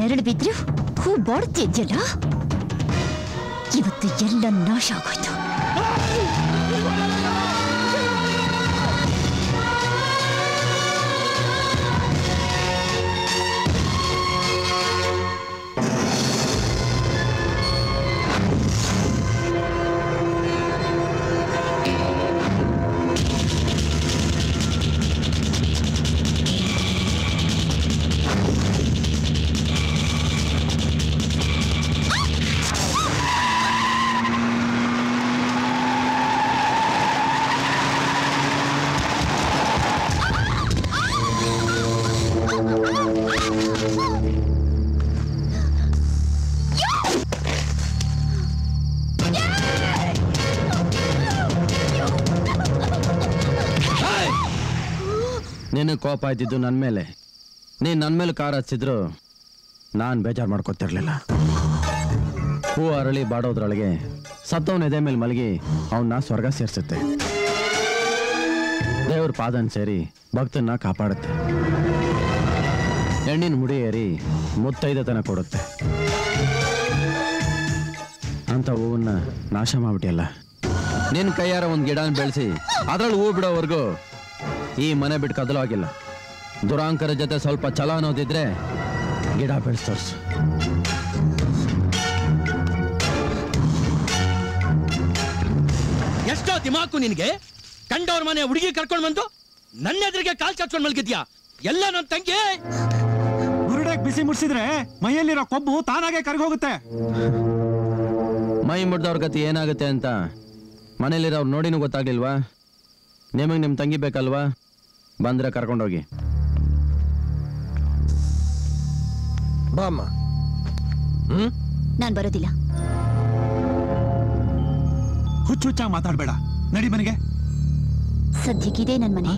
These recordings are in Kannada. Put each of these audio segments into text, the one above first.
ನೆರಳು ಬಿದ್ರು ಹೂ ಬಾಡ್ತಿದ್ಯಲ್ಲ ಇವತ್ತು ಎಲ್ಲ ನಾಶ ಆಗೋಯ್ತು ನಿನಗೆ ಕೋಪ ಆಯ್ತಿದ್ದು ನನ್ನ ಮೇಲೆ ನೀನು ನನ್ನ ಮೇಲೆ ಕಾರ್ ಹಚ್ಚಿದ್ರು ನಾನು ಬೇಜಾರು ಮಾಡ್ಕೊತಿರ್ಲಿಲ್ಲ ಹೂ ಅರಳಿ ಬಾಡೋದ್ರೊಳಗೆ ಸತ್ತವನ ಎದೆ ಮೇಲೆ ಮಲಗಿ ಅವನ್ನ ಸ್ವರ್ಗ ಸೇರಿಸುತ್ತೆ ದೇವ್ರ ಪಾದನ್ ಸೇರಿ ಭಕ್ತನ್ನ ಕಾಪಾಡುತ್ತೆ ಹೆಣ್ಣಿನ ಮುಡಿ ಏರಿ ಮುತ್ತೈದತನ ಕೊಡುತ್ತೆ ಅಂತ ಹೂವನ್ನ ನಾಶ ಮಾಡ್ಬಿಟ್ಟಿಯಲ್ಲ ನಿನ್ನ ಕೈಯಾರ ಒಂದು ಗಿಡನ ಬೆಳೆಸಿ ಅದ್ರಲ್ಲಿ ಹೂ ಬಿಡೋವರೆಗೂ ಈ ಮನೆ ಬಿಟ್ಟು ಕದಲು ಆಗಿಲ್ಲ ದುರಾಂಕರ ಜೊತೆ ಸ್ವಲ್ಪ ಛಲ ಅನ್ನೋದಿದ್ರೆ ಗಿಡ ಬೆಳೆಸ್ ತೋರ್ಸು ಎಷ್ಟೋ ದಿಮಾಕು ನಿನಗೆ ಕಂಡವ್ರ ಮನೆ ಹುಡುಗಿ ಕರ್ಕೊಂಡ್ ಬಂದು ನನ್ನ ಎದುರಿಗೆ ಕಾಲ್ ಚಾಚ್ಕೊಂಡ್ ಮಲ್ಗಿದ್ಯಾ ಎಲ್ಲ ನನ್ನ ತಂಗಿ ಗುರುಡಾಗ್ ಬಿಸಿ ಮುಡ್ಸಿದ್ರೆ ಮೈಯಲ್ಲಿರೋ ಕೊಬ್ಬು ತಾನಾಗೆ ಕರ್ಗೋಗುತ್ತೆ ಮೈ ಮುಡ್ದವ್ರ ಗತಿ ಏನಾಗುತ್ತೆ ಅಂತ ಮನೇಲಿರೋರು ನೋಡಿನೂ ಗೊತ್ತಾಗ್ಲಿಲ್ವಾ ನಿಮಗೆ ನಿಮ್ಮ ತಂಗಿ ಬೇಕಲ್ವಾ ಬಂದ್ರೆ ಕರ್ಕೊಂಡೋಗಿ ಬಾಮ್ಮ ನಾನ್ ಬರೋದಿಲ್ಲ ಹುಚ್ಚು ಹುಚ್ಚ ಮಾತಾಡ್ಬೇಡ ನಡಿ ಮನೆಗೆ ಸದ್ಯಕ್ಕಿದೆ ನನ್ ಮನೆ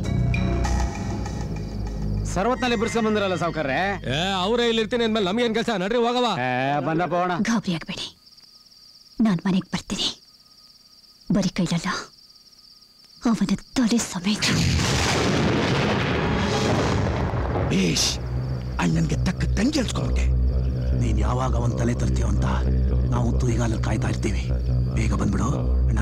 ಸರ್ವತ್ನಲ್ಲಿ ಬಿಡ್ಸ್ಕೊಂಡ್ ಬಂದಿರಲ್ಲ ಸಾವುಕಾರ್ರೆ ಅವರೇ ಇಲ್ಲಿ ಇರ್ತೀನಿ ಅಂದ್ಮೇಲೆ ನಮ್ಗೇನ್ ಕೆಲಸ ನಡ್ರಿ ಹೋಗವ ಬಂದಪ್ಪ ಹೋಣ ಗಾಬರಿ ಆಗ್ಬೇಡಿ ನಾನ್ ಮನೆಗ್ ಬರ್ತೀನಿ ಬರೀ ಕೈಲಲ್ಲ ಅವನ ತಲೆ ಸಮೇತ ಬೇಷ್ ಅಣ್ಣನ್ಗೆ ತಕ್ಕ ತಂಗಿ ಅನ್ಸ್ಕೊಂಡೆ ನೀನ್ ಯಾವಾಗ ಅವನ್ ತಲೆ ತರ್ತೀವ ಅಂತ ನಾವು ತುಯಿಗಾಲಲ್ಲಿ ಕಾಯ್ತಾ ಇರ್ತೀವಿ ಬೇಗ ಬಂದ್ಬಿಡು ಅಣ್ಣ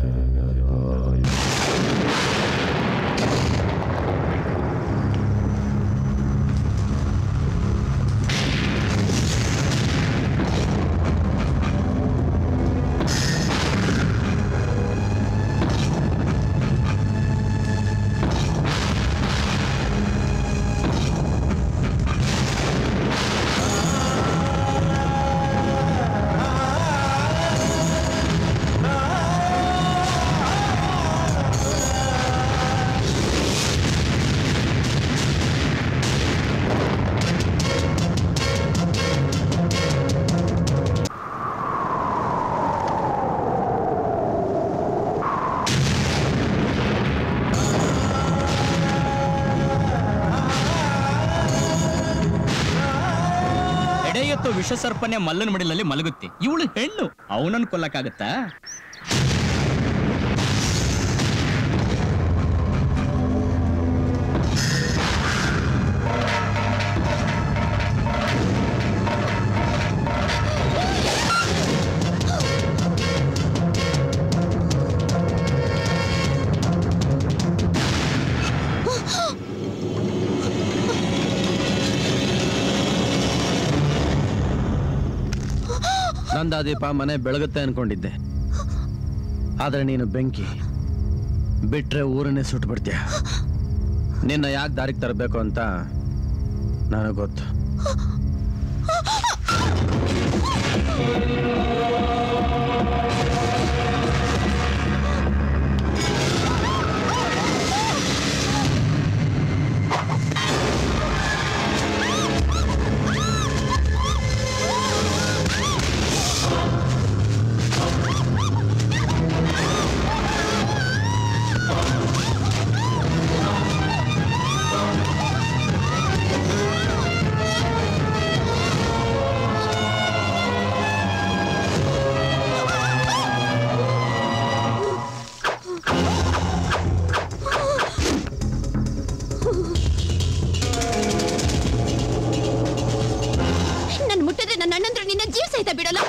ಎಡೆಯತ್ತು ವಿಷ ಸರ್ಪನೆ ಮಲ್ಲನ ಮಡಿಲಲ್ಲಿ ಮಲಗುತ್ತೆ ಇವಳು ಹೆಣ್ಣು ಅವನನ್ನು ಕೊಲ್ಲಕ್ಕಾಗತ್ತಾ ನಂದಾದೀಪ ಮನೆ ಬೆಳಗುತ್ತೆ ಅನ್ಕೊಂಡಿದ್ದೆ ಆದ್ರೆ ನೀನು ಬೆಂಕಿ ಬಿಟ್ರೆ ಊರನ್ನೇ ಸುಟ್ಬಿಡ್ತೀಯ ನಿನ್ನ ಯಾಕೆ ದಾರಿಗೆ ತರಬೇಕು ಅಂತ ನನಗೆ ಗೊತ್ತು ಬಿಡಲ್ಲ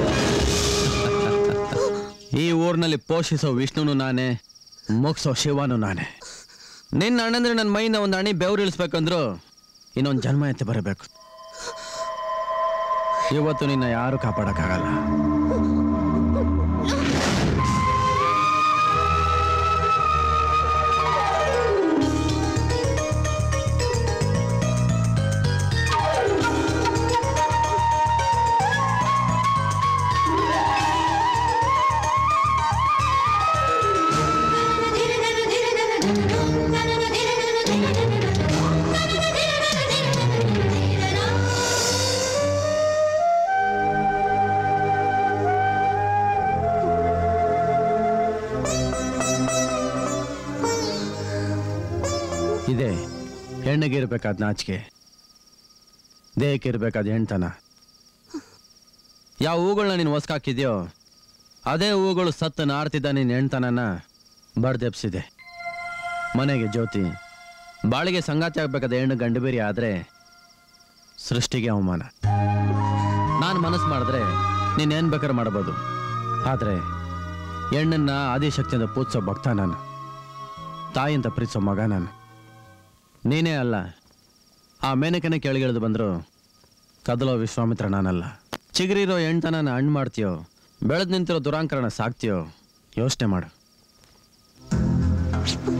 ಈ ಊರಿನಲ್ಲಿ ಪೋಷಿಸೋ ವಿಷ್ಣುನು ನಾನೇ ಮುಗಿಸೋ ಶಿವನು ನಾನೇ ನಿನ್ನ ಅಣ್ಣಂದ್ರೆ ನನ್ನ ಮೈಯಿಂದ ಒಂದು ಅಣಿ ಬೆವ್ರು ಇಳಿಸ್ಬೇಕಂದ್ರು ಇನ್ನೊಂದು ಜನ್ಮ ಎತ್ತಿ ಬರಬೇಕು ಇವತ್ತು ನಿನ್ನ ಯಾರು ಕಾಪಾಡಕ್ಕಾಗಲ್ಲ ಇದೆ ಹೆಣ್ಣಿಗೆ ಇರ್ಬೇಕಾದ ನಾಚಿಕೆ ದೇಹಕ್ಕೆ ಇರ್ಬೇಕಾದ ಹೆಣ್ತನ ಯಾವ ಹೂಗಳನ್ನ ನೀನು ಹೊಸ್ಕಾಕಿದ್ಯೋ ಅದೇ ಹೂಗಳು ಸತ್ತು ನಾರ್ತಿದ್ದ ನಿನ್ನ ಹೆಣ್ತನನ ಬಡ್ದೆಪ್ಸಿದೆ ಮನೆಗೆ ಜ್ಯೋತಿ ಬಾಳಿಗೆ ಸಂಗಾತಿ ಆಗ್ಬೇಕಾದ ಹೆಣ್ಣು ಗಂಡು ಬೇರೆ ಆದ್ರೆ ಸೃಷ್ಟಿಗೆ ಅವಮಾನ ನಾನು ಮನಸ್ಸು ಮಾಡಿದ್ರೆ ನೀನು ಏನ್ ಬೇಕಾದ್ರೆ ಮಾಡ್ಬೋದು ಆದ್ರೆ ಹೆಣ್ಣನ್ನ ಆದಿಶಕ್ತಿಯಿಂದ ಪೂಜಿಸೋ ಭಕ್ತ ನಾನು ತಾಯಿಯಿಂದ ಪ್ರೀತಿಸೋ ಮಗ ನಾನು ನೀನೇ ಅಲ್ಲ ಆ ಮೇನಕನೇ ಕೆಳಗಿಳಿದು ಬಂದ್ರು ಕದಲೋ ವಿಶ್ವಾಮಿತ್ರ ನಾನಲ್ಲ ಚಿಗುರಿರೋ ಹೆಣ್ತನ ಹಣ್ಣು ಮಾಡ್ತೀಯೋ ಬೆಳೆದು ನಿಂತಿರೋ ದುರಾಂಕರಣ ಸಾಕ್ತೀಯೋ ಯೋಚನೆ ಮಾಡು